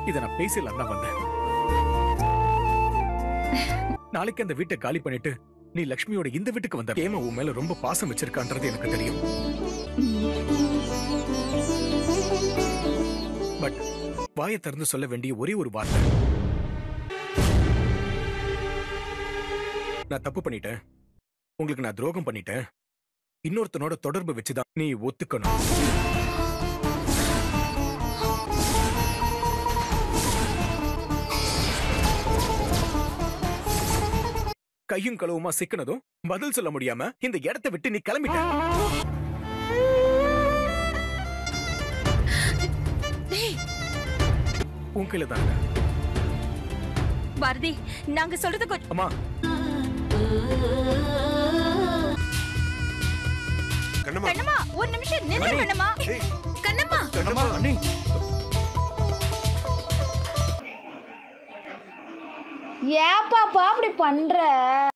இத நான் பேசலாம் தான் வந்தேன் நாளைக்கு அந்த வீட்டை காலி பண்ணிட்டு நீ லக்ஷ்மியோட இந்த வீட்டுக்கு வந்த ஏமா உன் மேல ரொம்ப பாசம் வச்சிருக்கான்றது எனக்கு தெரியும் பட் வாயை திறந்து சொல்ல வேண்டிய ஒரே ஒரு வார்த்தை நான் தப்பு பண்ணிட்டேன் உங்களுக்கு நான் துரோகம் பண்ணிட்டேன் இன்னொருத்தனோட தொடர்பு வச்சுதான் நீ ஒத்துக்கணும் கையும் களவுமா சிக்கினதும் பதில் சொல்ல முடியாம இந்த இடத்தை விட்டு நீ கிளம்பிட்ட உன் கையில தான் பாரதி நாங்க சொல்றது கொஞ்சம் அம்மா கண்ணம்மா கண்ணம்மா ஒரு நிமிஷம் நில்லு கண்ணம்மா ஏய், கண்ணம்மா கண்ணம்மா அண்ணி ஏப்பாப்பா அப்படி பண்ற